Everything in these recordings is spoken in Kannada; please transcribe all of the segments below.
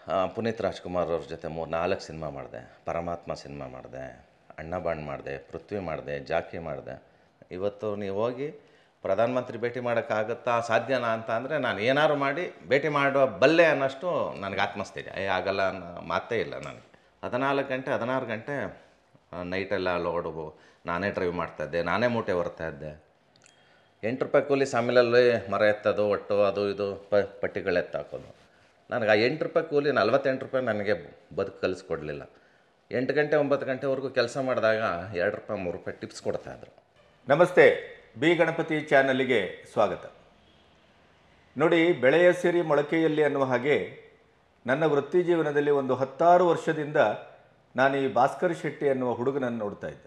ಆ, ಪುನೀತ್ ರಾಜ್ಕುಮಾರ್ ಅವ್ರ ಜೊತೆ ಮೂರು ನಾಲ್ಕು ಸಿನಿಮಾ ಮಾಡಿದೆ ಪರಮಾತ್ಮ ಸಿನಿಮಾ ಮಾಡಿದೆ ಅಣ್ಣ ಬಾಂಡ್ ಮಾಡಿದೆ ಪೃಥ್ವಿ ಮಾಡಿದೆ ಜಾಕಿ ಮಾಡಿದೆ ಇವತ್ತು ನೀವು ಹೋಗಿ ಪ್ರಧಾನಮಂತ್ರಿ ಭೇಟಿ ಮಾಡೋಕ್ಕಾಗತ್ತಾ ಸಾಧ್ಯನಾ ಅಂತ ಅಂದರೆ ನಾನು ಏನಾದ್ರು ಮಾಡಿ ಭೇಟಿ ಮಾಡೋ ಬಲ್ಲೆ ಅನ್ನೋಷ್ಟು ನನಗೆ ಆತ್ಮಸ್ಥೈರ್ಯ ಏ ಆಗಲ್ಲ ಅನ್ನೋ ಮಾತೇ ಇಲ್ಲ ನನಗೆ ಹದಿನಾಲ್ಕು ಗಂಟೆ ಹದಿನಾರು ಗಂಟೆ ನೈಟೆಲ್ಲ ಲೋಡು ನಾನೇ ಡ್ರೈವ್ ಮಾಡ್ತಾಯಿದ್ದೆ ನಾನೇ ಮೂಟೆ ಹೊರ್ತಾ ಇದ್ದೆ ಎಂಟು ರೂಪಾಯಿ ಕೂಲಿ ಸಾಮಿಲಲ್ಲಿ ಮರ ಎತ್ತೋದು ಒಟ್ಟು ಅದು ಇದು ಪ ಪಟ್ಟಿಗಳು ಎತ್ತಾಕೋದು ನನಗೆ ಆ ಎಂಟು ರೂಪಾಯಿ ಕೂಲಿ ನಲ್ವತ್ತೆಂಟು ರೂಪಾಯಿ ನನಗೆ ಬದುಕು ಕಲಿಸ್ಕೊಡ್ಲಿಲ್ಲ ಎಂಟು ಗಂಟೆ ಒಂಬತ್ತು ಗಂಟೆವರೆಗೂ ಕೆಲಸ ಮಾಡಿದಾಗ ಎರಡು ರೂಪಾಯಿ ಮೂರು ರೂಪಾಯಿ ಟಿಪ್ಸ್ ಕೊಡ್ತಾಯಿದ್ರು ನಮಸ್ತೆ ಬಿ ಗಣಪತಿ ಚಾನಲ್ಗೆ ಸ್ವಾಗತ ನೋಡಿ ಬೆಳೆಯ ಸಿರಿ ಮೊಳಕೆಯಲ್ಲಿ ಅನ್ನುವ ಹಾಗೆ ನನ್ನ ವೃತ್ತಿ ಜೀವನದಲ್ಲಿ ಒಂದು ಹತ್ತಾರು ವರ್ಷದಿಂದ ನಾನು ಈ ಭಾಸ್ಕರ್ ಶೆಟ್ಟಿ ಅನ್ನುವ ಹುಡುಗನನ್ನು ನೋಡ್ತಾ ಇದ್ದೆ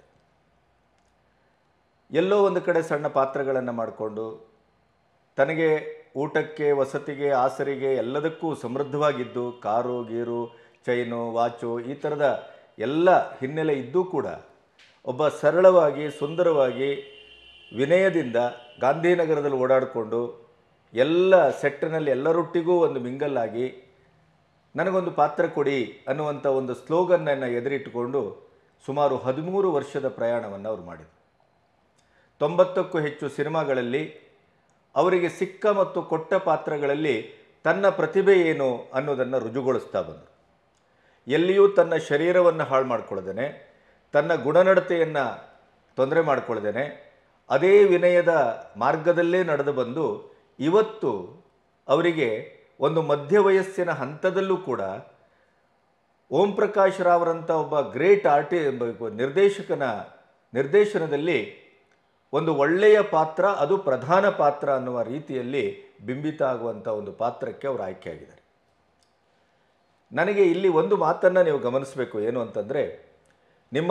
ಎಲ್ಲೋ ಒಂದು ಕಡೆ ಸಣ್ಣ ಪಾತ್ರಗಳನ್ನು ಮಾಡಿಕೊಂಡು ತನಗೆ ಊಟಕ್ಕೆ ವಸತಿಗೆ ಆಸರಿಗೆ ಎಲ್ಲದಕ್ಕೂ ಸಮೃದ್ಧವಾಗಿದ್ದು ಕಾರು ಗೀರು ಚೈನು ವಾಚು ಈ ಥರದ ಎಲ್ಲ ಹಿನ್ನೆಲೆ ಇದ್ದೂ ಕೂಡ ಒಬ್ಬ ಸರಳವಾಗಿ ಸುಂದರವಾಗಿ ವಿನಯದಿಂದ ಗಾಂಧಿನಗರದಲ್ಲಿ ಓಡಾಡಿಕೊಂಡು ಎಲ್ಲ ಸೆಟ್ಟಿನಲ್ಲಿ ಎಲ್ಲರೊಟ್ಟಿಗೂ ಒಂದು ಮಿಂಗಲ್ಲಾಗಿ ನನಗೊಂದು ಪಾತ್ರ ಕೊಡಿ ಅನ್ನುವಂಥ ಒಂದು ಸ್ಲೋಗನ್ನನ್ನು ಎದುರಿಟ್ಟುಕೊಂಡು ಸುಮಾರು ಹದಿಮೂರು ವರ್ಷದ ಪ್ರಯಾಣವನ್ನು ಅವರು ಮಾಡಿದರು ತೊಂಬತ್ತಕ್ಕೂ ಹೆಚ್ಚು ಸಿನಿಮಾಗಳಲ್ಲಿ ಅವರಿಗೆ ಸಿಕ್ಕ ಮತ್ತು ಕೊಟ್ಟ ಪಾತ್ರಗಳಲ್ಲಿ ತನ್ನ ಪ್ರತಿಭೆ ಏನು ಅನ್ನೋದನ್ನು ರುಜುಗೊಳಿಸ್ತಾ ಬಂದರು ಎಲ್ಲಿಯೂ ತನ್ನ ಶರೀರವನ್ನು ಹಾಳು ಮಾಡ್ಕೊಳ್ಳದೇನೆ ತನ್ನ ಗುಣನಡತೆಯನ್ನು ತೊಂದರೆ ಮಾಡ್ಕೊಳ್ಳದೇನೆ ಅದೇ ವಿನಯದ ಮಾರ್ಗದಲ್ಲೇ ನಡೆದು ಬಂದು ಇವತ್ತು ಅವರಿಗೆ ಒಂದು ಮಧ್ಯ ವಯಸ್ಸಿನ ಹಂತದಲ್ಲೂ ಕೂಡ ಓಂ ಪ್ರಕಾಶ್ ರಾವ್ರಂಥ ಒಬ್ಬ ಗ್ರೇಟ್ ಆರ್ಟಿ ನಿರ್ದೇಶಕನ ನಿರ್ದೇಶನದಲ್ಲಿ ಒಂದು ಒಳ್ಳೆಯ ಪಾತ್ರ ಅದು ಪ್ರಧಾನ ಪಾತ್ರ ಅನ್ನುವ ರೀತಿಯಲ್ಲಿ ಬಿಂಬಿತ ಆಗುವಂಥ ಒಂದು ಪಾತ್ರಕ್ಕೆ ಅವರು ಆಯ್ಕೆಯಾಗಿದ್ದಾರೆ ನನಗೆ ಇಲ್ಲಿ ಒಂದು ಮಾತನ್ನು ನೀವು ಗಮನಿಸಬೇಕು ಏನು ಅಂತಂದರೆ ನಿಮ್ಮ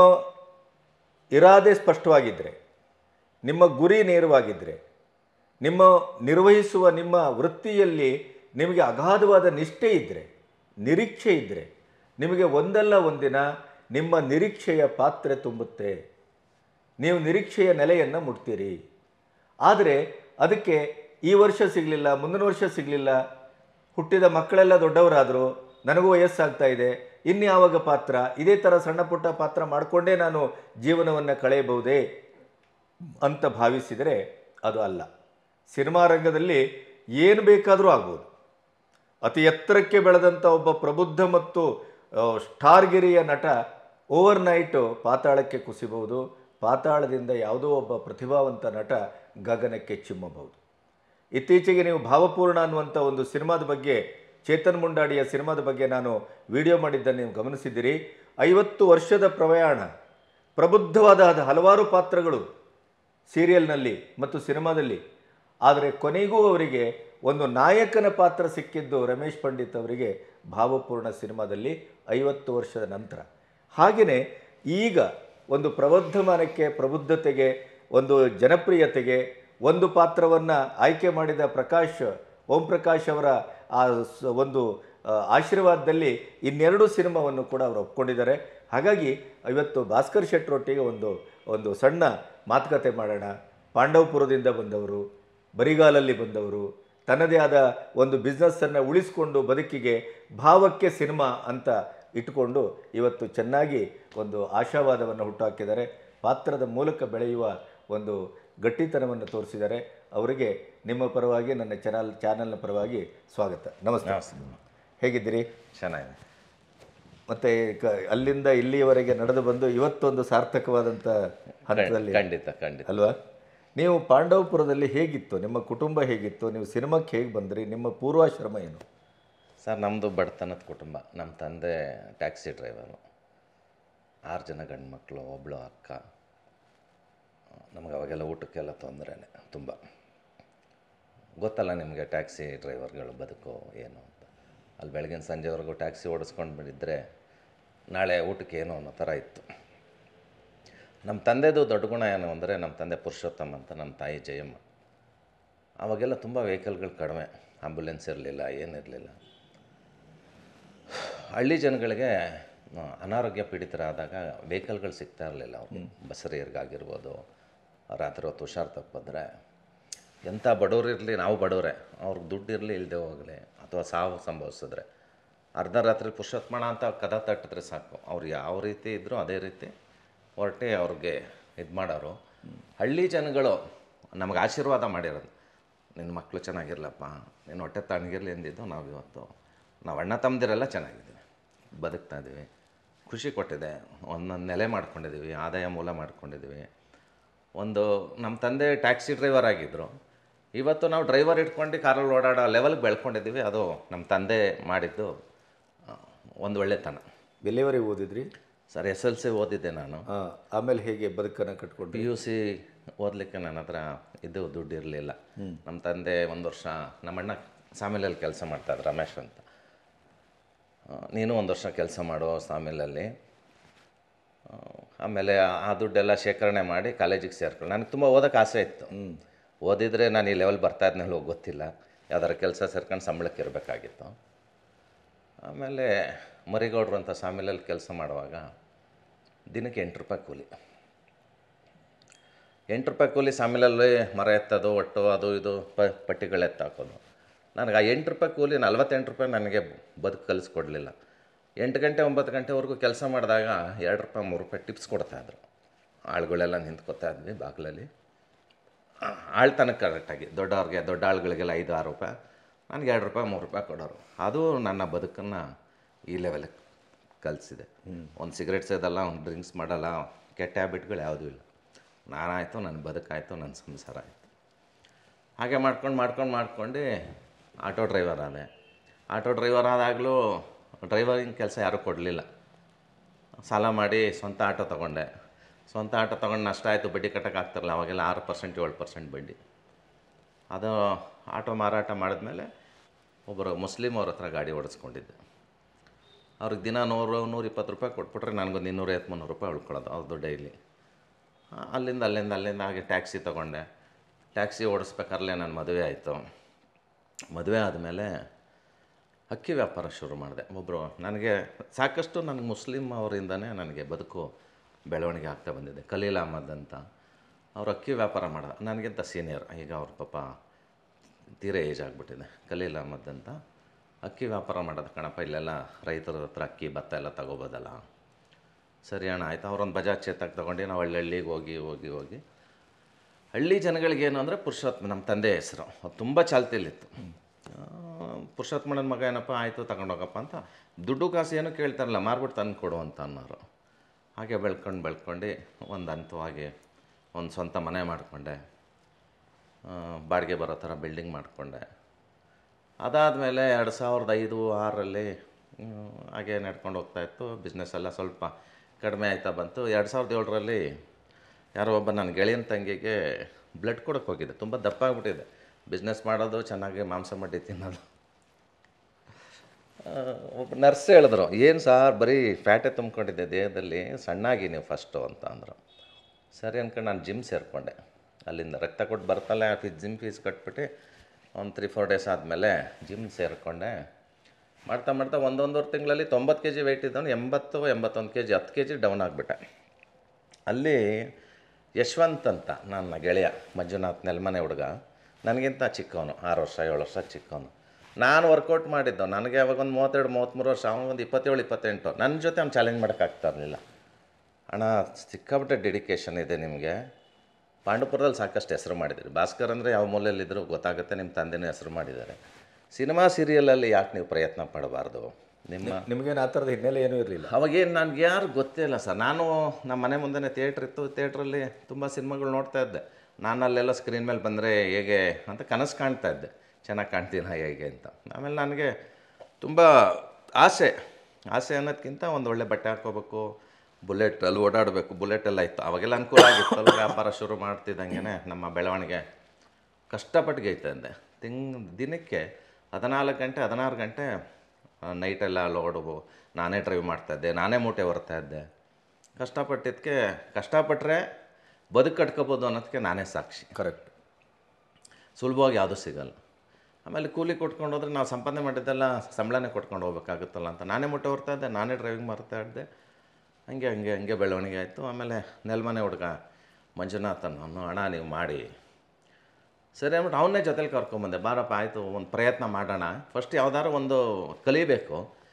ಇರಾದೆ ಸ್ಪಷ್ಟವಾಗಿದ್ದರೆ ನಿಮ್ಮ ಗುರಿ ನೇರವಾಗಿದ್ದರೆ ನಿಮ್ಮ ನಿರ್ವಹಿಸುವ ನಿಮ್ಮ ವೃತ್ತಿಯಲ್ಲಿ ನಿಮಗೆ ಅಗಾಧವಾದ ನಿಷ್ಠೆ ಇದ್ದರೆ ನಿರೀಕ್ಷೆ ಇದ್ದರೆ ನಿಮಗೆ ಒಂದಲ್ಲ ಒಂದಿನ ನಿಮ್ಮ ನಿರೀಕ್ಷೆಯ ಪಾತ್ರೆ ತುಂಬುತ್ತೆ ನೀವು ನಿರೀಕ್ಷೆಯ ನೆಲೆಯನ್ನು ಮುಟ್ತೀರಿ ಆದರೆ ಅದಕ್ಕೆ ಈ ವರ್ಷ ಸಿಗಲಿಲ್ಲ ಮುಂದಿನ ವರ್ಷ ಸಿಗಲಿಲ್ಲ ಹುಟ್ಟಿದ ಮಕ್ಕಳೆಲ್ಲ ದೊಡ್ಡವರಾದರು ನನಗೂ ವಯಸ್ಸಾಗ್ತಾ ಇದೆ ಇನ್ಯಾವಾಗ ಪಾತ್ರ ಇದೇ ಥರ ಸಣ್ಣ ಪುಟ್ಟ ಪಾತ್ರ ಮಾಡಿಕೊಂಡೇ ನಾನು ಜೀವನವನ್ನು ಕಳೆಯಬಹುದೇ ಅಂತ ಭಾವಿಸಿದರೆ ಅದು ಅಲ್ಲ ಸಿನಿಮಾ ರಂಗದಲ್ಲಿ ಏನು ಬೇಕಾದರೂ ಆಗ್ಬೋದು ಅತಿ ಎತ್ತರಕ್ಕೆ ಬೆಳೆದಂಥ ಒಬ್ಬ ಪ್ರಬುದ್ಧ ಮತ್ತು ಆ, ಸ್ಟಾರ್ಗಿರಿಯ ನಟ ಓವರ್ನೈಟು ಪಾತಾಳಕ್ಕೆ ಕುಸಿಬಹುದು ಪಾತಾಳದಿಂದ ಯಾವುದೋ ಒಬ್ಬ ಪ್ರತಿಭಾವಂತ ನಟ ಗಗನಕ್ಕೆ ಚಿಮ್ಮಬಹುದು ಇತ್ತೀಚೆಗೆ ನೀವು ಭಾವಪೂರ್ಣ ಅನ್ನುವಂಥ ಒಂದು ಸಿನಿಮಾದ ಬಗ್ಗೆ ಚೇತನ್ ಮುಂಡಾಡಿಯ ಸಿನಿಮಾದ ಬಗ್ಗೆ ನಾನು ವಿಡಿಯೋ ಮಾಡಿದ್ದನ್ನು ನೀವು ಗಮನಿಸಿದ್ದೀರಿ ಐವತ್ತು ವರ್ಷದ ಪ್ರಯಾಣ ಪ್ರಬುದ್ಧವಾದ ಅದ ಹಲವಾರು ಪಾತ್ರಗಳು ಸೀರಿಯಲ್ನಲ್ಲಿ ಮತ್ತು ಸಿನಿಮಾದಲ್ಲಿ ಆದರೆ ಕೊನೆಗೂ ಅವರಿಗೆ ಒಂದು ನಾಯಕನ ಪಾತ್ರ ಸಿಕ್ಕಿದ್ದು ರಮೇಶ್ ಪಂಡಿತ್ ಅವರಿಗೆ ಭಾವಪೂರ್ಣ ಸಿನಿಮಾದಲ್ಲಿ ಐವತ್ತು ವರ್ಷದ ನಂತರ ಹಾಗೆಯೇ ಈಗ ಒಂದು ಪ್ರವರ್ಧಮಾನಕ್ಕೆ ಪ್ರಬುದ್ಧತೆಗೆ ಒಂದು ಜನಪ್ರಿಯತೆಗೆ ಒಂದು ಪಾತ್ರವನ್ನು ಆಯ್ಕೆ ಮಾಡಿದ ಪ್ರಕಾಶ್ ಓಂ ಪ್ರಕಾಶ್ ಅವರ ಆ ಸ- ಒಂದು ಆ, ಆಶೀರ್ವಾದದಲ್ಲಿ ಇನ್ನೆರಡು ಸಿನಿಮಾವನ್ನು ಕೂಡ ಅವರು ಒಪ್ಕೊಂಡಿದ್ದಾರೆ ಹಾಗಾಗಿ ಇವತ್ತು ಭಾಸ್ಕರ್ ಶೆಟ್ಟರೊಟ್ಟಿಗೆ ಒಂದು ಒಂದು ಸಣ್ಣ ಮಾತುಕತೆ ಮಾಡೋಣ ಪಾಂಡವಪುರದಿಂದ ಬಂದವರು ಬರಿಗಾಲಲ್ಲಿ ಬಂದವರು ತನ್ನದೇ ಆದ ಒಂದು ಬಿಸ್ನೆಸ್ಸನ್ನು ಉಳಿಸಿಕೊಂಡು ಬದುಕಿಗೆ ಭಾವಕ್ಕೆ ಸಿನಿಮಾ ಅಂತ ಇಟ್ಟುಕೊಂಡು ಇವತ್ತು ಚೆನ್ನಾಗಿ ಒಂದು ಆಶಾವಾದವನ್ನು ಹುಟ್ಟುಹಾಕಿದ್ದಾರೆ ಪಾತ್ರದ ಮೂಲಕ ಬೆಳೆಯುವ ಒಂದು ಗಟ್ಟಿತನವನ್ನು ತೋರಿಸಿದ್ದಾರೆ ಅವರಿಗೆ ನಿಮ್ಮ ಪರವಾಗಿ ನನ್ನ ಚಾನಲ್ ಚಾನಲ್ನ ಪರವಾಗಿ ಸ್ವಾಗತ ನಮಸ್ತೆ ನಮಸ್ತೆ. ಹೇಗಿದ್ದೀರಿ ಚೆನ್ನಾಗಿದೆ ಮತ್ತೆ ಕ- ಅಲ್ಲಿಂದ ಇಲ್ಲಿಯವರೆಗೆ ನಡೆದು ಬಂದು ಇವತ್ತೊಂದು ಸಾರ್ಥಕವಾದಂಥ ಹಂತದಲ್ಲಿ ಖಂಡಿತ ಖಂಡಿತ ಅಲ್ವಾ ನೀವು ಪಾಂಡವಪುರದಲ್ಲಿ ಹೇಗಿತ್ತು ನಿಮ್ಮ ಕುಟುಂಬ ಹೇಗಿತ್ತು ನೀವು ಸಿನಿಮಾಕ್ಕೆ ಹೇಗೆ ಬಂದ್ರಿ ನಿಮ್ಮ ಪೂರ್ವಾಶ್ರಮ ಏನು ಸರ್ ನಮ್ಮದು ಬಡತನದ ಕುಟುಂಬ ನಮ್ಮ ತಂದೆ ಟ್ಯಾಕ್ಸಿ ಡ್ರೈವರು ಆರು ಜನ ಗಂಡು ಮಕ್ಕಳು ಒಬ್ಬಳು ಅಕ್ಕ ನಮಗೆ ಅವಾಗೆಲ್ಲ ಊಟಕ್ಕೆಲ್ಲ ತೊಂದರೆನೆ ತುಂಬ ಗೊತ್ತಲ್ಲ ನಿಮಗೆ ಟ್ಯಾಕ್ಸಿ ಡ್ರೈವರ್ಗಳು ಬದುಕು ಏನು ಅಂತ ಅಲ್ಲಿ ಬೆಳಗಿನ ಸಂಜೆವರೆಗೂ ಟ್ಯಾಕ್ಸಿ ಓಡಿಸ್ಕೊಂಡು ಬಿಟ್ಟಿದ್ರೆ ನಾಳೆ ಊಟಕ್ಕೆ ಏನು ಅನ್ನೋ ಥರ ಇತ್ತು ನಮ್ಮ ತಂದೆದು ದೊಡ್ಡ ಗುಣ ಏನು ಅಂದರೆ ನಮ್ಮ ತಂದೆ ಪುರುಷೋತ್ತಮ ಅಂತ ನಮ್ಮ ತಾಯಿ ಜಯಮ್ಮ ಅವಾಗೆಲ್ಲ ತುಂಬ ವೆಹಿಕಲ್ಗಳು ಕಡಿಮೆ ಆಂಬುಲೆನ್ಸ್ ಇರಲಿಲ್ಲ ಏನಿರಲಿಲ್ಲ ಹಳ್ಳಿ ಜನಗಳಿಗೆ ಆ, ಅನಾರೋಗ್ಯ ಪೀಡಿತರಾದಾಗ ವೆಹಿಕಲ್ಗಳು ಸಿಗ್ತಾ ಇರಲಿಲ್ಲ ಅವ್ರಿಗೆ ಬಸರಿಯರಿಗಾಗಿರ್ಬೋದು ರಾತ್ರಿ ಹೊತ್ತು ಹುಷಾರು ತಪ್ಪಿದ್ರೆ ಎಂಥ ಬಡವ್ರು ಇರಲಿ ನಾವು ಬಡವರೇ ಅವ್ರಿಗೆ ದುಡ್ಡು ಇರಲಿ ಇಲ್ಲದೆ ಹೋಗಲಿ ಅಥವಾ ಸಾವು ಸಂಭವಿಸಿದ್ರೆ ಅರ್ಧ ರಾತ್ರಿ ಪುರುಷೋತ್ತಮಣ ಅಂತ ಕದ ತಟ್ಟಿದ್ರೆ ಸಾಕು ಅವ್ರು ಯಾವ ರೀತಿ ಇದ್ದರೂ ಅದೇ ರೀತಿ ಹೊರಟೆ ಅವ್ರಿಗೆ ಇದು ಮಾಡೋರು ಹಳ್ಳಿ ಜನಗಳು ನಮಗೆ ಆಶೀರ್ವಾದ ಮಾಡಿರೋದು ನಿನ್ನ ಮಕ್ಕಳು ಚೆನ್ನಾಗಿರ್ಲಪ್ಪ ನಿನ್ನ ಹೊಟ್ಟೆ ತಣ್ಣಗಿರ್ಲಿ ಎಂದಿದ್ದು ನಾವು ಇವತ್ತು ನಾವು ಅಣ್ಣ ತಮ್ಮದಿರೆಲ್ಲ ಚೆನ್ನಾಗಿದ್ದೀವಿ ಬದುಕ್ತಾ ಇದ್ದೀವಿ ಖುಷಿ ಕೊಟ್ಟಿದೆ ಒಂದೊಂದು ನೆಲೆ ಮಾಡ್ಕೊಂಡಿದ್ದೀವಿ ಆದಾಯ ಮೂಲ ಮಾಡ್ಕೊಂಡಿದ್ದೀವಿ ಒಂದು ನಮ್ಮ ತಂದೆ ಟ್ಯಾಕ್ಸಿ ಡ್ರೈವರ್ ಆಗಿದ್ದರು ಇವತ್ತು ನಾವು ಡ್ರೈವರ್ ಇಟ್ಕೊಂಡು ಕಾರಲ್ಲಿ ಓಡಾಡೋ ಲೆವೆಲ್ಗೆ ಬೆಳ್ಕೊಂಡಿದ್ದೀವಿ ಅದು ನಮ್ಮ ತಂದೆ ಮಾಡಿದ್ದು ಆ, ಒಂದು ಒಳ್ಳೆತನ ಎಲ್ಲಿವರೆಗೆ ಓದಿದ್ರಿ ಸರ್ ಎಸ್ ಎಲ್ ಸಿ ಓದಿದ್ದೆ ನಾನು ಆ, ಆಮೇಲೆ ಹೇಗೆ ಬದುಕನ್ನು ಕಟ್ಕೊಂಡ್ರಿ ಪಿ ಯು ಸಿ ಓದಲಿಕ್ಕೆ ನನ್ನ ಹತ್ರ ಇದು ದುಡ್ಡು ಇರಲಿಲ್ಲ ನಮ್ಮ ತಂದೆ ಒಂದು ವರ್ಷ ನಮ್ಮಣ್ಣ ಸಾಮಿಲಲ್ಲಿ ಕೆಲಸ ಮಾಡ್ತಾಯಿದ್ರು ರಮೇಶ್ ಅಂತ ಆ, ನೀನು ಒಂದು ವರ್ಷ ಕೆಲಸ ಮಾಡೋ ಸಾಮಿಲಲ್ಲಿ ಆ, ಆಮೇಲೆ ಆ- ಆ ದುಡ್ಡೆಲ್ಲ ಶೇಖರಣೆ ಮಾಡಿ ಕಾಲೇಜಿಗೆ ಸೇರ್ಕೊಂಡು ನನಗೆ ತುಂಬ ಓದೋಕ್ಕೆ ಆಸೆ ಇತ್ತು ಓದಿದರೆ ನಾನು ಈ ಲೆವೆಲ್ ಬರ್ತಾ ಇದ್ನಲ್ಲೋ ಗೊತ್ತಿಲ್ಲ ಯಾವ್ದಾರ ಕೆಲಸ ಸೇರ್ಕೊಂಡು ಸಂಬಳಕ್ಕೆ ಇರಬೇಕಾಗಿತ್ತು ಆಮೇಲೆ ಮರಿಗೌಡ್ರು ಅಂತ ಸಾಮಿಲಲ್ಲಿ ಕೆಲಸ ಮಾಡುವಾಗ ದಿನಕ್ಕೆ ಎಂಟು ರೂಪಾಯಿ ಕೂಲಿ ಎಂಟು ರೂಪಾಯಿ ಕೂಲಿ ಸಾಮಿಲಲ್ಲಿ ಮರ ಎತ್ತೋದು ಒಟ್ಟು ಅದು ಇದು ಪ ಪಟ್ಟಿಗಳು ಎತ್ತಾಕೋದು ನನಗೆ ಆ ಎಂಟು ರೂಪಾಯಿ ಕೂಲಿ ನಲ್ವತ್ತೆಂಟು ರೂಪಾಯಿ ನನಗೆ ಬದುಕು ಕಲಿಸ್ಕೊಡ್ಲಿಲ್ಲ ಎಂಟು ಗಂಟೆ ಒಂಬತ್ತು ಗಂಟೆವರೆಗೂ ಕೆಲಸ ಮಾಡಿದಾಗ ಎರಡು ರೂಪಾಯಿ ಮೂರು ರೂಪಾಯಿ ಟಿಪ್ಸ್ ಕೊಡ್ತಾಯಿದ್ರು ಆಳುಗಳೆಲ್ಲ ನಿಂತ್ಕೊತಾ ಇದ್ವಿ ಬಾಗಿಲಲ್ಲಿ ಆಳ್ತನಕ್ಕೆ ಕರೆಕ್ಟಾಗಿ ದೊಡ್ಡವ್ರಿಗೆ ದೊಡ್ಡ ಆಳುಗಳಿಗೆಲ್ಲ ಐದು ಆರು ರೂಪಾಯಿ ನನಗೆ ಎರಡು ರೂಪಾಯಿ ಮೂರು ರೂಪಾಯಿ ಕೊಡೋರು ಅದು ನನ್ನ ಬದುಕನ್ನು ಈ ಲೆವೆಲಿಗೆ ಕಲಿಸಿದೆ ಒಂದು ಸಿಗರೇಟ್ ಸೇದಲ್ಲ ಒಂದು ಡ್ರಿಂಕ್ಸ್ ಮಾಡಲ್ಲ ಕೆಟ್ಟ ಹ್ಯಾಬಿಟ್ಗಳು ಯಾವುದೂ ಇಲ್ಲ ನಾನಾಯಿತು ನನ್ನ ಬದುಕಾಯಿತು ನನ್ನ ಸಂಸಾರ ಆಯಿತು ಹಾಗೆ ಮಾಡ್ಕೊಂಡು ಮಾಡ್ಕೊಂಡು ಮಾಡ್ಕೊಂಡು ಆಟೋ ಡ್ರೈವರ್ ಆದೆ ಆಟೋ ಡ್ರೈವರ್ ಆದಾಗಲೂ ಡ್ರೈವರಿಂಗ್ ಕೆಲಸ ಯಾರೂ ಕೊಡಲಿಲ್ಲ ಸಾಲ ಮಾಡಿ ಸ್ವಂತ ಆಟೋ ತೊಗೊಂಡೆ ಸ್ವಂತ ಆಟೋ ತೊಗೊಂಡು ನಷ್ಟ ಆಯಿತು ಬಡ್ಡಿ ಕಟ್ಟಕ್ಕೆ ಆಗ್ತಿರಲ್ಲ ಅವಾಗೆಲ್ಲ ಆರು ಪರ್ಸೆಂಟ್ ಏಳು ಪರ್ಸೆಂಟ್ ಬಡ್ಡಿ ಅದು ಆಟೋ ಮಾರಾಟ ಮಾಡಿದ್ಮೇಲೆ ಒಬ್ಬರು ಮುಸ್ಲಿಮ್ ಅವ್ರ ಹತ್ರ ಗಾಡಿ ಓಡಿಸ್ಕೊಂಡಿದ್ದೆ ಅವ್ರಿಗೆ ದಿನ ನೂರು ನೂರ ಇಪ್ಪತ್ತು ರೂಪಾಯಿ ಕೊಟ್ಬಿಟ್ರೆ ನನಗೊಂದು ಇನ್ನೂರೈವತ್ತು ಮುನ್ನೂರು ರೂಪಾಯಿ ಉಳ್ಕೊಳ್ಳೋದು ಅವ್ರದ್ದು ಡೈಲಿ ಅಲ್ಲಿಂದ ಅಲ್ಲಿಂದ ಅಲ್ಲಿಂದ ಹಾಗೆ ಟ್ಯಾಕ್ಸಿ ತೊಗೊಂಡೆ ಟ್ಯಾಕ್ಸಿ ಓಡಿಸ್ಬೇಕಾರ್ಲೆ ನನ್ನ ಮದುವೆ ಆಯಿತು ಮದುವೆ ಆದಮೇಲೆ ಅಕ್ಕಿ ವ್ಯಾಪಾರ ಶುರು ಮಾಡಿದೆ ಒಬ್ಬರು ನನಗೆ ಸಾಕಷ್ಟು ನನಗೆ ಮುಸ್ಲಿಮ್ ಅವರಿಂದನೇ ನನಗೆ ಬದುಕು ಬೆಳವಣಿಗೆ ಆಗ್ತಾ ಬಂದಿದೆ ಖಲೀಲ್ ಅಹಮದ್ ಅಂತ ಅವ್ರು ಅಕ್ಕಿ ವ್ಯಾಪಾರ ಮಾಡ ನನಗಿಂತ ಸೀನಿಯರ್ ಈಗ ಅವ್ರ ಪಾಪ ತೀರಾ ಏಜ್ ಆಗಿಬಿಟ್ಟಿದೆ ಖಲೀಲ್ ಅಹಮದ್ ಅಂತ ಅಕ್ಕಿ ವ್ಯಾಪಾರ ಮಾಡೋದು ಕಣಪ್ಪ ಇಲ್ಲೆಲ್ಲ ರೈತರ ಹತ್ರ ಅಕ್ಕಿ ಭತ್ತ ಎಲ್ಲ ತಗೋಬೋದಲ್ಲ ಸರಿ ಅಣ್ಣ ಆಯ್ತು ಅವ್ರೊಂದು ಬಜಾಜ್ ಚೇತಕ್ ತೊಗೊಂಡು ನಾವು ಹಳ್ಳಿ ಹಳ್ಳಿಗೆ ಹೋಗಿ ಹೋಗಿ ಹೋಗಿ ಹಳ್ಳಿ ಜನಗಳಿಗೆ ಏನು ಅಂದರೆ ಪುರುಷೋತ್ತಮ ನಮ್ಮ ತಂದೆ ಹೆಸರು ಅದು ತುಂಬ ಚಾಲ್ತಿಯಲ್ಲಿತ್ತು ಪುರುಷೋತ್ತಮಣ್ಣನ ಮಗ ಏನಪ್ಪ ಆಯಿತು ತಗೊಂಡೋಗಪ್ಪ ಅಂತ ದುಡ್ಡು ಕಾಸು ಏನೂ ಕೇಳ್ತಾರಲ್ಲ ಮಾರ್ಬಿಟ್ಟು ತಂದು ಕೊಡು ಅಂತ ಅನ್ನೋರು ಹಾಗೆ ಬೆಳ್ಕೊಂಡು ಬೆಳ್ಕೊಂಡು ಒಂದು ಹಂತವಾಗಿ ಒಂದು ಸ್ವಂತ ಮನೆ ಮಾಡಿಕೊಂಡೆ ಬಾಡಿಗೆ ಬರೋ ಥರ ಬಿಲ್ಡಿಂಗ್ ಮಾಡಿಕೊಂಡೆ ಅದಾದಮೇಲೆ ಎರಡು ಸಾವಿರದ ಐದು ಆರರಲ್ಲಿ ಹ್ಮ್, ಹಾಗೆ ನಡ್ಕೊಂಡು ಹೋಗ್ತಾಯಿತ್ತು ಬಿಸ್ನೆಸ್ ಎಲ್ಲ ಸ್ವಲ್ಪ ಕಡಿಮೆ ಆಯ್ತಾ ಬಂತು ಎರಡು ಸಾವಿರದ ಏಳರಲ್ಲಿ ಯಾರೋ ಒಬ್ಬ ನನ್ನ ಗೆಳೆಯನ ತಂಗಿಗೆ ಬ್ಲಡ್ ಕೊಡೋಕೆ ಹೋಗಿದ್ದೆ ತುಂಬ ದಪ್ಪ ಆಗಿಬಿಟ್ಟಿದೆ ಬಿಸ್ನೆಸ್ ಮಾಡೋದು ಚೆನ್ನಾಗಿ ಮಾಂಸ ಮಡ್ಡಿ ತಿನ್ನೋದು ಆ, ಒಬ್ಬ ನರ್ಸ್ ಹೇಳಿದ್ರು ಏನು ಸಾರ್ ಬರೀ ಫ್ಯಾಟೇ ತುಂಬ್ಕೊಂಡಿದ್ದೆ ದೇಹದಲ್ಲಿ ಸಣ್ಣಾಗಿ ನೀವು ಫಸ್ಟು ಅಂತ ಅಂದರು ಸರಿ ಅನ್ಕೊಂಡು ನಾನು ಜಿಮ್ ಸೇರಿಕೊಂಡೆ ಅಲ್ಲಿಂದ ರಕ್ತ ಕೊಟ್ಟು ಬರ್ತಲ್ಲ ಫೀಸ್ ಜಿಮ್ ಫೀಸ್ ಕಟ್ಬಿಟ್ಟು ಒಂದು ತ್ರೀ ಫೋರ್ ಡೇಸ್ ಆದಮೇಲೆ ಜಿಮ್ ಸೇರಿಕೊಂಡೆ ಮಾಡ್ತಾ ಮಾಡ್ತಾ ಒಂದೊಂದೂವರೆ ತಿಂಗಳಲ್ಲಿ ತೊಂಬತ್ತು ಕೆ ಜಿ ವೆಯ್ಟ್ ಇದ್ದವನು ಎಂಬತ್ತು ಎಂಬತ್ತೊಂದು ಕೆ ಜಿ ಹತ್ತು ಕೆ ಜಿ ಡೌನ್ ಆಗಿಬಿಟ್ಟೆ ಅಲ್ಲಿ ಯಶವಂತ್ ಅಂತ ನನ್ನ ಗೆಳೆಯ ಮಂಜುನಾಥ್ ನೆಲ್ಮನೆ ಹುಡುಗ ನನಗಿಂತ ಚಿಕ್ಕವನು ಆರು ವರ್ಷ ಏಳು ವರ್ಷ ಚಿಕ್ಕವನು ನಾನು ವರ್ಕೌಟ್ ಮಾಡಿದ್ದು ನನಗೆ ಅವಾಗ ಒಂದು ಮೂವತ್ತೆರಡು ಮೂವತ್ತ್ಮೂರು ವರ್ಷ ಅವನಿಗೊಂದು ಇಪ್ಪತ್ತೇಳು ಇಪ್ಪತ್ತೆಂಟು ನನ್ನ ಜೊತೆ ಅವ್ನು ಚಾಲೆಂಜ್ ಮಾಡೋಕ್ಕಾಗ್ತಾ ಇರಲಿಲ್ಲ ಅಣ್ಣ ಸಿಕ್ಕಾಪಟ್ಟೆ ಡೆಡಿಕೇಶನ್ ಇದೆ ನಿಮಗೆ ಪಾಂಡುಪುರದಲ್ಲಿ ಸಾಕಷ್ಟು ಹೆಸರು ಮಾಡಿದ್ದೀರಿ ಭಾಸ್ಕರ್ ಅಂದರೆ ಯಾವ ಮೂಲೆಯಲ್ಲಿದ್ದರೂ ಗೊತ್ತಾಗುತ್ತೆ ನಿಮ್ಮ ತಂದೆನೂ ಹೆಸರು ಮಾಡಿದ್ದಾರೆ ಸಿನಿಮಾ ಸೀರಿಯಲಲ್ಲಿ ಯಾಕೆ ನೀವು ಪ್ರಯತ್ನ ಪಡಬಾರ್ದು ನಿಮ್ಮ ನಿಮಗೇನು ಆ ಥರದ ಹಿನ್ನೆಲೆ ಏನೂ ಇರಲಿಲ್ಲ ಅವಾಗೇನು ನನಗೆ ಯಾರು ಗೊತ್ತೇ ಇಲ್ಲ ಸರ್ ನಾನು ನಮ್ಮ ಮನೆ ಮುಂದೆನೇ ಥಿಯೇಟ್ರ್ ಇತ್ತು ಥಿಯೇಟ್ರಲ್ಲಿ ತುಂಬ ಸಿನಿಮಾಗಳು ನೋಡ್ತಾ ಇದ್ದೆ ನಾನು ಅಲ್ಲೆಲ್ಲ ಸ್ಕ್ರೀನ್ ಮೇಲೆ ಬಂದರೆ ಹೇಗೆ ಅಂತ ಕನಸು ಕಾಣ್ತಾ ಇದ್ದೆ ಚೆನ್ನಾಗಿ ಕಾಣ್ತೀನ ಹೇಗೆ ಅಂತ ಆಮೇಲೆ ನನಗೆ ತುಂಬ ಆಸೆ ಆಸೆ ಅನ್ನೋದಕ್ಕಿಂತ ಒಂದು ಒಳ್ಳೆ ಬಟ್ಟೆ ಹಾಕ್ಕೋಬೇಕು ಬುಲೆಟಲ್ಲಿ ಓಡಾಡಬೇಕು ಬುಲೆಟೆಲ್ಲ ಇತ್ತು ಅವಾಗೆಲ್ಲ ಅನುಕೂಲ ಆಗಿತ್ತು ಅಲ್ಲ ವ್ಯಾಪಾರ ಶುರು ಮಾಡ್ತಿದ್ದಂಗೆ ನಮ್ಮ ಬೆಳವಣಿಗೆ ಕಷ್ಟಪಟ್ಟು ಗೈತಾ ಇದ್ದೆ ತಿಂಗ್ ದಿನಕ್ಕೆ ಹದಿನಾಲ್ಕು ಗಂಟೆ ಹದಿನಾರು ಗಂಟೆ ನೈಟೆಲ್ಲ ಲೋಡು ನಾನೇ ಡ್ರೈವ್ ಮಾಡ್ತಾಯಿದ್ದೆ ನಾನೇ ಮೂಟೆ ಹೊರ್ತಾ ಇದ್ದೆ ಕಷ್ಟಪಟ್ಟಿದ್ದಕ್ಕೆ ಕಷ್ಟಪಟ್ಟರೆ ಬದುಕು ಕಟ್ಕೋಬೋದು ಅನ್ನೋದಕ್ಕೆ ನಾನೇ ಸಾಕ್ಷಿ ಕರೆಕ್ಟ್ ಸುಲಭವಾಗಿ ಯಾವುದೂ ಸಿಗಲ್ಲ ಆಮೇಲೆ ಕೂಲಿ ಕೊಟ್ಕೊಂಡು ಹೋದ್ರೆ ನಾವು ಸಂಪಾದನೆ ಮಾಡಿದ್ದೆಲ್ಲ ಸಂಬಳನೇ ಕೊಟ್ಕೊಂಡು ಹೋಗ್ಬೇಕಾಗುತ್ತಲ್ಲ ಅಂತ ನಾನೇ ಮುಟ್ಟೆ ಹೊರ್ತಾ ಇದ್ದೆ ನಾನೇ ಡ್ರೈವಿಂಗ್ ಮಾಡ್ತಾ ಇದ್ದೆ ಹಂಗೆ ಹಂಗೆ ಹಂಗೆ ಬೆಳವಣಿಗೆ ಆಯಿತು ಆಮೇಲೆ ನೆಲ್ಮನೆ ಹುಡುಗ ಮಂಜುನಾಥ್ ಅನ್ನೋನು ಹಣ ನೀವು ಮಾಡಿ ಸರಿ ಅಂದ್ಬಿಟ್ಟು ಅವನ್ನೇ ಜೊತೆಲಿ ಕರ್ಕೊಂಬಂದೆ ಬಾರಪ್ಪ ಆಯಿತು ಒಂದು ಪ್ರಯತ್ನ ಮಾಡೋಣ ಫಸ್ಟ್ ಯಾವ್ದಾದ್ರು ಒಂದು ಕಲಿಬೇಕು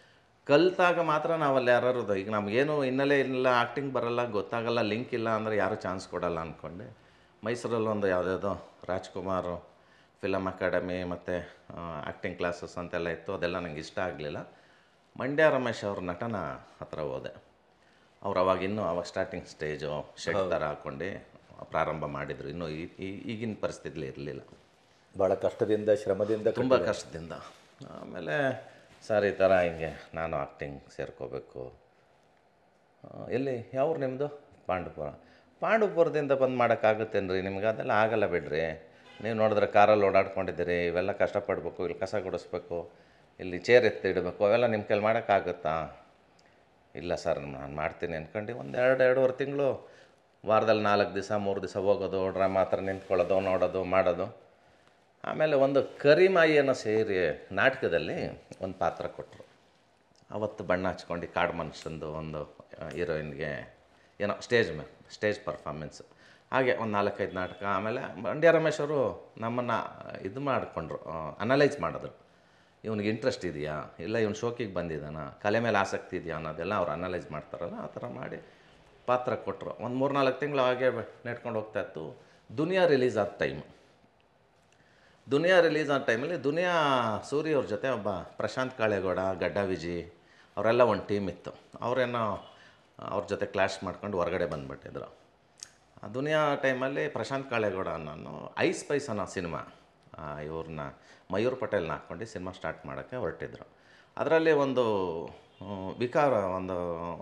ಕಲಿತಾಗ ಮಾತ್ರ ನಾವಲ್ಲಿ ಯಾರು ಈಗ ನಮಗೇನು ಹಿನ್ನೆಲೆ ಇಲ್ಲ ಆ್ಯಕ್ಟಿಂಗ್ ಬರಲ್ಲ ಗೊತ್ತಾಗಲ್ಲ ಲಿಂಕ್ ಇಲ್ಲ ಅಂದರೆ ಯಾರೂ ಚಾನ್ಸ್ ಕೊಡಲ್ಲ ಅಂದ್ಕೊಂಡೆ ಮೈಸೂರಲ್ಲಿ ಒಂದು ಯಾವುದ್ಯಾವುದೋ ರಾಜ್ಕುಮಾರ್ ಫಿಲಮ್ ಅಕಾಡೆಮಿ ಮತ್ತು ಆ್ಯಕ್ಟಿಂಗ್ ಕ್ಲಾಸಸ್ ಅಂತೆಲ್ಲ ಇತ್ತು ಅದೆಲ್ಲ ನಂಗೆ ಇಷ್ಟ ಆಗಲಿಲ್ಲ ಮಂಡ್ಯ ರಮೇಶ್ ಅವ್ರ ನಟನ ಹತ್ರ ಹೋದೆ ಅವ್ರು ಅವಾಗ ಇನ್ನೂ ಅವಾಗ ಸ್ಟಾರ್ಟಿಂಗ್ ಸ್ಟೇಜು ಶೆಡ್ ಥರ ಹಾಕ್ಕೊಂಡು ಪ್ರಾರಂಭ ಮಾಡಿದರು ಇನ್ನೂ ಈ- ಈ- ಈಗಿನ ಪರಿಸ್ಥಿತಿಲಿ ಇರಲಿಲ್ಲ ಭಾಳ ಕಷ್ಟದಿಂದ ಶ್ರಮದಿಂದ ತುಂಬ ಕಷ್ಟದಿಂದ ಆಮೇಲೆ ಸರ್ ಈ ಥರ ಹಿಂಗೆ ನಾನು ಆ್ಯಕ್ಟಿಂಗ್ ಸೇರ್ಕೋಬೇಕು ಆ, ಎಲ್ಲಿ ಯಾವ್ರು ನಿಮ್ಮದು ಪಾಂಡುಪುರ ಪಾಂಡುಪುರದಿಂದ ಬಂದು ಮಾಡೋಕ್ಕಾಗುತ್ತೇನ್ರಿ ನಿಮ್ಗೆ ಅದೆಲ್ಲ ಆಗಲ್ಲ ಬಿಡ್ರಿ ನೀವು ನೋಡಿದ್ರೆ ಕಾರಲ್ಲಿ ಓಡಾಡ್ಕೊಂಡಿದ್ದೀರಿ ಇವೆಲ್ಲ ಕಷ್ಟಪಡಬೇಕು ಇಲ್ಲಿ ಕಸ ಗುಡಿಸ್ಬೇಕು ಇಲ್ಲಿ ಚೇರ್ ಎತ್ತಿ ಇಡಬೇಕು ಅವೆಲ್ಲ ನಿಮ್ಮ ಕೈಲಿ ಮಾಡೋಕ್ಕಾಗುತ್ತಾ ಇಲ್ಲ ಸರ್ ನಾನು ಮಾಡ್ತೀನಿ ಅಂದ್ಕೊಂಡು ಒಂದು ಎರಡು ಎರಡೂವರೆ ತಿಂಗಳು ವಾರದಲ್ಲಿ ನಾಲ್ಕು ದಿವಸ ಮೂರು ದಿವಸ ಹೋಗೋದು ಡ್ರಾಮಾ ಹತ್ರ ನಿಂತ್ಕೊಳ್ಳೋದು ನೋಡೋದು ಮಾಡೋದು ಆಮೇಲೆ ಒಂದು ಕರಿಮಾಯಿಯನ್ನು ಸೇರಿ ನಾಟಕದಲ್ಲಿ ಒಂದು ಪಾತ್ರ ಕೊಟ್ಟರು ಅವತ್ತು ಬಣ್ಣ ಹಚ್ಕೊಂಡು ಕಾಡು ಮನುಷ್ಯಂದು ಒಂದು ಹೀರೋಯಿನ್ಗೆ ಏನೋ ಸ್ಟೇಜ್ ಮೇಲೆ ಸ್ಟೇಜ್ ಪರ್ಫಾರ್ಮೆನ್ಸ್ ಹಾಗೆ ಒಂದು ನಾಲ್ಕೈದು ನಾಟಕ ಆಮೇಲೆ ಮಂಡ್ಯ ರಮೇಶ್ ಅವರು ನಮ್ಮನ್ನು ಇದು ಮಾಡಿಕೊಂಡ್ರು ಅನಲೈಸ್ ಮಾಡಿದ್ರು ಇವ್ನಿಗೆ ಇಂಟ್ರೆಸ್ಟ್ ಇದೆಯಾ ಇಲ್ಲ ಇವ್ನು ಶೋಕಿಗೆ ಬಂದಿದ್ದಾನ ಕಲೆ ಮೇಲೆ ಆಸಕ್ತಿ ಇದೆಯಾ ಅನ್ನೋದೆಲ್ಲ ಅವ್ರು ಅನಲೈಸ್ ಮಾಡ್ತಾರಲ್ಲ ಆ ಥರ ಮಾಡಿ ಪಾತ್ರ ಕೊಟ್ಟರು ಒಂದು ಮೂರು ನಾಲ್ಕು ತಿಂಗಳು ಹಾಗೆ ನೆಟ್ಕೊಂಡು ಹೋಗ್ತಾ ಇತ್ತು ದುನಿಯಾ ರಿಲೀಸ್ ಆದ ಟೈಮ್ ದುನಿಯಾ ರಿಲೀಸ್ ಆದ ಟೈಮಲ್ಲಿ ದುನಿಯಾ ಸೂರಿ ಅವ್ರ ಜೊತೆ ಒಬ್ಬ ಪ್ರಶಾಂತ್ ಕಾಳೇಗೌಡ ಗಡ್ಡ ವಿಜಿ ಅವರೆಲ್ಲ ಒಂದು ಟೀಮ್ ಇತ್ತು ಅವರೇನೋ ಅವ್ರ ಜೊತೆ ಕ್ಲಾಶ್ ಮಾಡ್ಕೊಂಡು ಹೊರಗಡೆ ಬಂದುಬಿಟ್ಟಿದ್ರು ಆ ದುನಿಯಾ ಟೈಮಲ್ಲಿ ಪ್ರಶಾಂತ್ ಕಾಳೇಗೌಡ ಅನ್ನೋ ಐ ಸ್ಪೈಸ್ ಅನ್ನೋ ಸಿನಿಮಾ ಇವ್ರನ್ನ ಮಯೂರ್ ಪಟೇಲ್ನ ಹಾಕ್ಕೊಂಡು ಸಿನಿಮಾ ಸ್ಟಾರ್ಟ್ ಮಾಡೋಕ್ಕೆ ಹೊರಟಿದ್ರು ಅದರಲ್ಲಿ ಒಂದು ಆ, ವಿಕಾರ ಒಂದು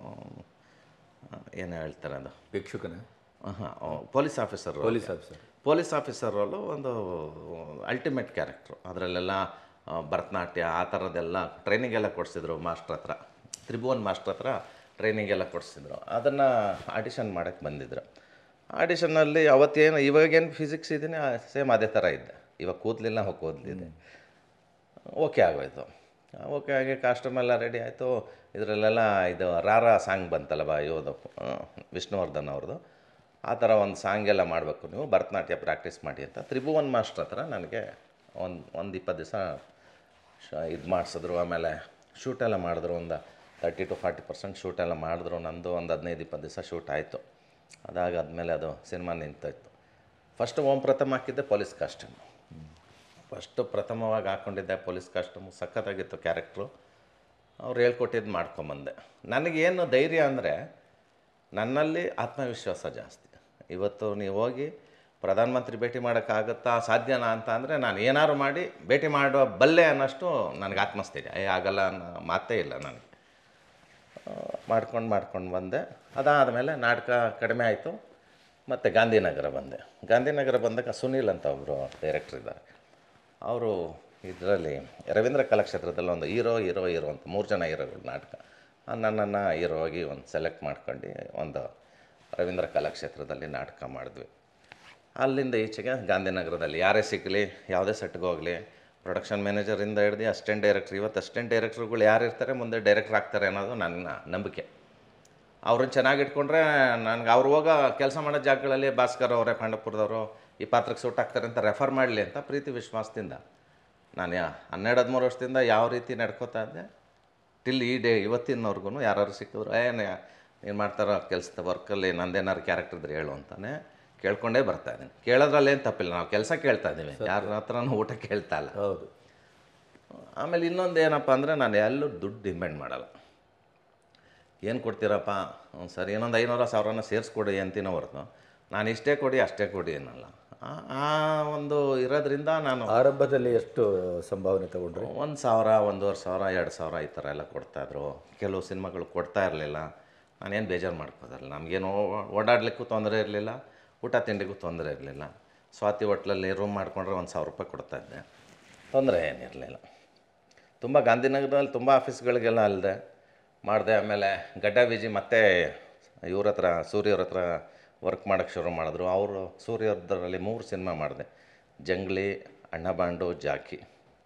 ಏನು ಹೇಳ್ತಾರೆ ಅದು ಭಿಕ್ಷುಕನ ಹಾಂ police officer police officer police officer role ಒಂದು ಅಲ್ಟಿಮೇಟ್ ಕ್ಯಾರೆಕ್ಟ್ರು ಅದರಲ್ಲೆಲ್ಲ ಆ, ಭರತನಾಟ್ಯ ಆ ಥರದ್ದೆಲ್ಲ ಟ್ರೈನಿಂಗ್ ಎಲ್ಲ ಕೊಡಿಸಿದ್ರು ಮಾಸ್ಟ್ರ್ ಹತ್ರ ತ್ರಿಭುವನ್ ಮಾಸ್ಟ್ರ್ ಹತ್ರ ಟ್ರೈನಿಂಗ್ ಎಲ್ಲ ಕೊಡಿಸಿದ್ರು ಅದನ್ನು ಆಡಿಷನ್ ಮಾಡೋಕ್ಕೆ ಬಂದಿದ್ರು ಆಡಿಷನ್ನಲ್ಲಿ ಅವತ್ತೇನು ಇವಾಗೇನು ಫಿಸಿಕ್ಸ್ ಇದ್ದೀನಿ ಸೇಮ್ ಅದೇ ಥರ ಇದ್ದೆ ಇವಾಗ ಕೂದಲಿಲ್ಲ ಹೋಗಿ ಕೂದಲಿದೆ ಓಕೆ ಆಗೋಯ್ತು ಓಕೆ ಆಗಿ ಕಾಸ್ಟ್ಯೂಮ್ ಎಲ್ಲ ರೆಡಿ ಆಯಿತು ಇದರಲ್ಲೆಲ್ಲ ಇದು ರಾರ ಸಾಂಗ್ ಬಂತಲ್ಲ ಬಾ ಇವ್ರದ್ದು ಆ, ವಿಷ್ಣುವರ್ಧನ್ ಅವ್ರದ್ದು ಆ ಥರ ಒಂದು ಸಾಂಗ್ ಎಲ್ಲ ಮಾಡಬೇಕು ನೀವು ಭರತನಾಟ್ಯ ಪ್ರಾಕ್ಟೀಸ್ ಮಾಡಿ ಅಂತ ತ್ರಿಭುವನ್ ಮಾಸ್ಟರ್ ಹತ್ರ ನನಗೆ ಒಂದು ಒಂದು ಇಪ್ಪತ್ತು ದಿವಸ ಶ ಇದು ಮಾಡಿಸಿದ್ರು ಆಮೇಲೆ ಶೂಟೆಲ್ಲ ಮಾಡಿದ್ರು ಒಂದು ತರ್ಟಿ ಟು ಫಾರ್ಟಿ ಪರ್ಸೆಂಟ್ ಶೂಟೆಲ್ಲ ಮಾಡಿದ್ರು ನಂದು ಒಂದು ಹದಿನೈದು ಇಪ್ಪತ್ತು ದಿವಸ ಶೂಟ್ ಆಯಿತು ಅದಾಗಾದ್ಮೇಲೆ ಅದು ಸಿನಿಮಾ ನಿಂತೋಯ್ತು ಫಸ್ಟ್ ಓಂ ಪ್ರಥಮ ಹಾಕಿದ್ದೆ ಪೊಲೀಸ್ ಕಾಸ್ಟ್ಯೂಮು ಫಸ್ಟು ಪ್ರಥಮವಾಗಿ ಹಾಕ್ಕೊಂಡಿದ್ದೆ ಪೊಲೀಸ್ ಕಾಸ್ಟ್ಯೂಮು ಸಖತ್ತಾಗಿತ್ತು ಕ್ಯಾರೆಕ್ಟ್ರು ಅವ್ರು ಹೇಳ್ಕೊಟ್ಟಿದ್ದು ಮಾಡ್ಕೊಂಬಂದೆ ನನಗೇನು ಧೈರ್ಯ ಅಂದರೆ ನನ್ನಲ್ಲಿ ಆತ್ಮವಿಶ್ವಾಸ ಜಾಸ್ತಿ ಇವತ್ತು ನೀವು ಹೋಗಿ ಪ್ರಧಾನಮಂತ್ರಿ ಭೇಟಿ ಮಾಡೋಕ್ಕಾಗುತ್ತಾ ಸಾಧ್ಯನಾ ಅಂತ ಅಂದರೆ ನಾನು ಏನಾದ್ರು ಮಾಡಿ ಭೇಟಿ ಮಾಡುವ ಬಲ್ಲೆ ಅನ್ನೋಷ್ಟು ನನಗೆ ಆತ್ಮಸ್ಥೈರ್ಯ ಏ ಆಗಲ್ಲ ಅನ್ನೋ ಮಾತೇ ಇಲ್ಲ ನನಗೆ ಮಾಡ್ಕೊಂಡು ಮಾಡ್ಕೊಂಡು ಬಂದೆ ಅದಾದಮೇಲೆ ನಾಟಕ ಕಡಿಮೆ ಆಯಿತು ಮತ್ತು ಗಾಂಧಿನಗರ ಬಂದೆ ಗಾಂಧಿನಗರ ಬಂದಾಗ ಸುನೀಲ್ ಅಂತ ಒಬ್ಬರು ಡೈರೆಕ್ಟ್ರ್ ಇದ್ದಾರೆ ಅವರು ಇದರಲ್ಲಿ ರವೀಂದ್ರ ಕಲಾಕ್ಷೇತ್ರದಲ್ಲಿ ಒಂದು ಹೀರೋ ಹೀರೋ ಹೀರೋ ಅಂತ ಮೂರು ಜನ ಹೀರೋಗಳು ನಾಟಕ ಆ ನನ್ನನ್ನು ಹೀರೋ ಆಗಿ ಒಂದು ಸೆಲೆಕ್ಟ್ ಮಾಡ್ಕೊಂಡು ಒಂದು ರವೀಂದ್ರ ಕಲಾಕ್ಷೇತ್ರದಲ್ಲಿ ನಾಟಕ ಮಾಡಿದ್ವಿ ಅಲ್ಲಿಂದ ಈಚೆಗೆ ಗಾಂಧಿನಗರದಲ್ಲಿ ಯಾರೇ ಸಿಗಲಿ ಯಾವುದೇ ಸೆಟ್ಗೆ ಹೋಗಲಿ ಪ್ರೊಡಕ್ಷನ್ ಮ್ಯಾನೇಜರಿಂದ ಹಿಡ್ದು ಅಸಿಸ್ಟೆಂಟ್ ಡೈರೆಕ್ಟ್ರ್ ಇವತ್ತು ಅಸಿಸ್ಟೆಂಟ್ ಡೈರೆಕ್ಟ್ರುಗಳು ಯಾರು ಇರ್ತಾರೆ ಮುಂದೆ ಡೈರೆಕ್ಟರ್ ಆಗ್ತಾರೆ ಅನ್ನೋದು ನನ್ನ ನಂಬಿಕೆ ಅವ್ರನ್ನ ಚೆನ್ನಾಗಿ ಇಟ್ಕೊಂಡ್ರೆ ನನಗೆ ಅವ್ರು ಹೋಗೋ ಕೆಲಸ ಮಾಡೋ ಜಾಗಗಳಲ್ಲಿ ಭಾಸ್ಕರ್ ಅವರೇ ಪಾಂಡಪುರದವರು ಈ ಪಾತ್ರಕ್ಕೆ ಸೂಟ್ ಆಗ್ತಾರೆ ಅಂತ ರೆಫರ್ ಮಾಡಲಿ ಅಂತ ಪ್ರೀತಿ ವಿಶ್ವಾಸದಿಂದ ನಾನು ಯಾ ಹನ್ನೆರಡು ಹದಿಮೂರು ವರ್ಷದಿಂದ ಯಾವ ರೀತಿ ನಡ್ಕೋತಾ ಇದ್ದೆ ಟಿಲ್ ಈ ಡೇ ಇವತ್ತಿನವ್ರಿಗೂ ಯಾರು ಸಿಕ್ಕಿದ್ರು ಏನು ನೀನು ಮಾಡ್ತಾರೋ ಕೆಲಸದ ವರ್ಕಲ್ಲಿ ನಂದೇನಾದ್ರು ಕ್ಯಾರೆಕ್ಟರ್ ಇದ್ರೆ ಹೇಳು ಅಂತಾನೆ ಕೇಳ್ಕೊಂಡೇ ಬರ್ತಾ ಇದ್ದೀನಿ ಕೇಳೋದ್ರಲ್ಲಿ ಏನು ತಪ್ಪಿಲ್ಲ ನಾವು ಕೆಲಸ ಕೇಳ್ತಾ ಇದ್ದೀವಿ ಯಾರ ಹತ್ರನೂ ಊಟ ಕೇಳ್ತಾ ಇಲ್ಲ ಹೌದು ಆಮೇಲೆ ಇನ್ನೊಂದು ಏನಪ್ಪ ಅಂದರೆ ನಾನು ಎಲ್ಲೂ ದುಡ್ಡು ಡಿಮ್ಯಾಂಡ್ ಮಾಡಲ್ಲ ಏನು ಕೊಡ್ತೀರಪ್ಪ ಹ್ಞೂ ಸರ್ ಇನ್ನೊಂದು ಐನೂರು ಸಾವಿರನ ಸೇರಿಸ್ಕೊಡಿ ಅಂತಿನೋ ಹೊರತು ನಾನು ಇಷ್ಟೇ ಕೊಡಿ ಅಷ್ಟೇ ಕೊಡಿ ಏನಲ್ಲ ಆ- ಆ ಒಂದು ಇರೋದ್ರಿಂದ ನಾನು ಆರಂಭದಲ್ಲಿ ಎಷ್ಟು ಸಂಭಾವನೆ ತಗೊಂಡ್ರಿ ಒಂದು ಸಾವಿರ ಒಂದೂವರೆ ಸಾವಿರ ಎರಡು ಸಾವಿರ ಈ ಥರ ಎಲ್ಲ ಕೊಡ್ತಾಯಿದ್ರು ಕೆಲವು ಸಿನಿಮಾಗಳು ಕೊಡ್ತಾ ಇರಲಿಲ್ಲ ನಾನೇನು ಬೇಜಾರು ಮಾಡ್ಕೋದಿಲ್ಲ ನಮಗೇನು ಓಡಾಡಲಿಕ್ಕೂ ತೊಂದರೆ ಇರಲಿಲ್ಲ ಊಟ ತಿಂಡಿಗೂ ತೊಂದರೆ ಇರಲಿಲ್ಲ ಸ್ವಾತಿ ಹೋಟ್ಲಲ್ಲಿ ರೂಮ್ ಮಾಡಿಕೊಂಡ್ರೆ ಒಂದು ಸಾವಿರ ರೂಪಾಯಿ ಕೊಡ್ತಾಯಿದ್ದೆ ತೊಂದರೆ ಏನಿರಲಿಲ್ಲ ತುಂಬ ಗಾಂಧಿನಗರದಲ್ಲಿ ತುಂಬ ಆಫೀಸ್ಗಳಿಗೆಲ್ಲ ಅಲ್ಲದೆ ಮಾಡಿದೆ ಆಮೇಲೆ ಗಡ್ಡ ವಿಜಿ ಮತ್ತೆ ಇವ್ರ ಹತ್ರ ಸೂರ್ಯವ್ರ ಹತ್ರ ವರ್ಕ್ ಮಾಡೋಕ್ಕೆ ಶುರು ಮಾಡಿದ್ರು ಅವರು ಸೂರ್ಯವ್ರದ್ರಲ್ಲಿ ಮೂರು ಸಿನಿಮಾ ಮಾಡಿದೆ ಜಂಗ್ಲಿ ಅಣ್ಣಬಾಂಡು ಜಾಕಿ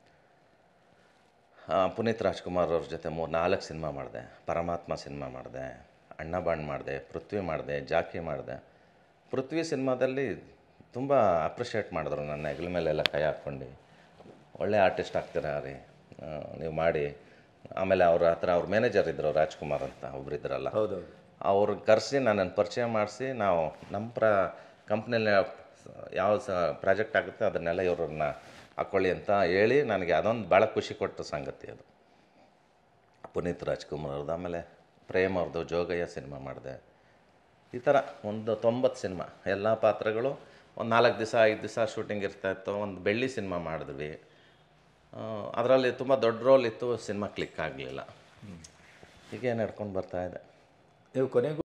ಆ, ಪುನೀತ್ ರಾಜ್ಕುಮಾರ್ ಅವ್ರ ಜೊತೆ ಮೂರು ನಾಲ್ಕು ಸಿನಿಮಾ ಮಾಡಿದೆ ಪರಮಾತ್ಮ ಸಿನಿಮಾ ಮಾಡಿದೆ ಅಣ್ಣಬಾಂಡ್ ಮಾಡಿದೆ ಪೃಥ್ವಿ ಮಾಡಿದೆ ಜಾಕಿ ಮಾಡಿದೆ ಪೃಥ್ವಿ ಸಿನಿಮಾದಲ್ಲಿ ತುಂಬ ಅಪ್ರಿಷಿಯೇಟ್ ಮಾಡಿದ್ರು ನನ್ನ ಹೆಗಲ ಮೇಲೆಲ್ಲ ಕೈ ಹಾಕ್ಕೊಂಡು ಒಳ್ಳೆ ಆರ್ಟಿಸ್ಟ್ ಆಗ್ತೀರಾ ರೀ ಆ, ನೀವು ಮಾಡಿ ಆಮೇಲೆ ಅವ್ರ ಹತ್ರ ಅವ್ರ ಮ್ಯಾನೇಜರ್ ಇದ್ದರು ರಾಜ್ಕುಮಾರ್ ಅಂತ ಒಬ್ರು ಇದ್ರಲ್ಲ ಹೌದೌದು ಅವ್ರು ಕರೆಸಿ ನನ್ನನ್ನು ಪರಿಚಯ ಮಾಡಿಸಿ ನಾವು ನಮ್ಮ ಪ್ರ ಕಂಪ್ನಿಯಲ್ಲಿ ಯಾವ ಸ ಪ್ರಾಜೆಕ್ಟ್ ಆಗುತ್ತೆ ಅದನ್ನೆಲ್ಲ ಇವ್ರನ್ನ ಹಾಕ್ಕೊಳ್ಳಿ ಅಂತ ಹೇಳಿ ನನಗೆ ಅದೊಂದು ಭಾಳ ಖುಷಿ ಕೊಟ್ಟ ಸಂಗತಿ ಅದು ಪುನೀತ್ ರಾಜ್ಕುಮಾರ್ ಅವ್ರದ್ದು ಆಮೇಲೆ ಪ್ರೇಮ್ ಅವ್ರದ್ದು ಜೋಗಯ್ಯ ಸಿನಿಮಾ ಮಾಡಿದೆ ಈ ಥರ ಒಂದು ತೊಂಬತ್ತು ಸಿನಿಮಾ ಎಲ್ಲ ಪಾತ್ರಗಳು ಒಂದು ನಾಲ್ಕು ದಿವಸ ಐದು ದಿವಸ ಶೂಟಿಂಗ್ ಇರ್ತಾಯಿತ್ತು ಒಂದು ಬೆಳ್ಳಿ ಸಿನಿಮಾ ಮಾಡಿದ್ವಿ ಅದರಲ್ಲಿ ತುಂಬ ದೊಡ್ಡ ರೋಲ್ ಇತ್ತು ಸಿನಿಮಾ ಕ್ಲಿಕ್ ಆಗಲಿಲ್ಲ ಹೀಗೆ ನಡ್ಕೊಂಡು ಬರ್ತಾ ಇದೆ ನೀವು ಕೊನೆಗೂ